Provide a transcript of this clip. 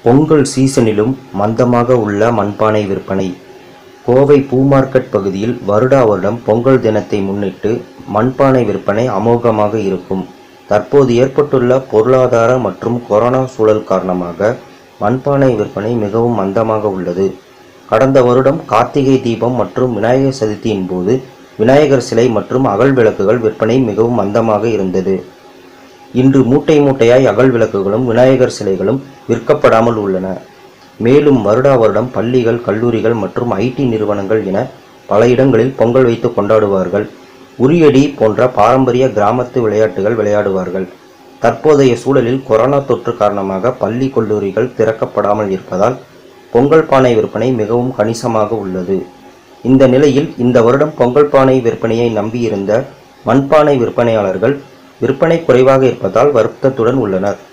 பொங்கல் சீசனிலும் மந்தமாக உள்ள மண்பானை விற்பனை கோவை பூ மார்க்கெட் பகுதியில் வருடா வருடம் பொங்கல் தினத்தை முன்னிட்டு மண்பானை விற்பனை அமோகமாக இருக்கும் தற்போது ஏற்பட்டுள்ள பொருளாதார மற்றும் கொரோனா சூழல் காரணமாக மண்பானை விற்பனை மிகவும் மந்தமாக உள்ளது கடந்த வருடம் கார்த்திகை தீபம் மற்றும் விநாயகர் சதுர்த்தியின் போது விநாயகர் சிலை மற்றும் அகல் விளக்குகள் விற்பனை மிகவும் மந்தமாக இருந்தது இன்று மூட்டை மூட்டையாய் அகல் விளக்குகளும் விநாயகர் சிலைகளும் விற்கப்படாமல் உள்ளன மேலும் வருடா வருடம் பள்ளிகள் கல்லூரிகள் மற்றும் ஐடி நிறுவனங்கள் என பல இடங்களில் பொங்கல் வைத்து கொண்டாடுவார்கள் உரியடி போன்ற பாரம்பரிய கிராமத்து விளையாட்டுகள் விளையாடுவார்கள் தற்போதைய சூழலில் கொரோனா தொற்று காரணமாக பள்ளி கல்லூரிகள் திறக்கப்படாமல் இருப்பதால் பொங்கல் பானை விற்பனை மிகவும் கணிசமாக உள்ளது இந்த நிலையில் இந்த வருடம் பொங்கல் பானை விற்பனையை நம்பியிருந்த மண்பானை விற்பனையாளர்கள் விற்பனை குறைவாக இருப்பதால் வருத்தத்துடன் உள்ளனர்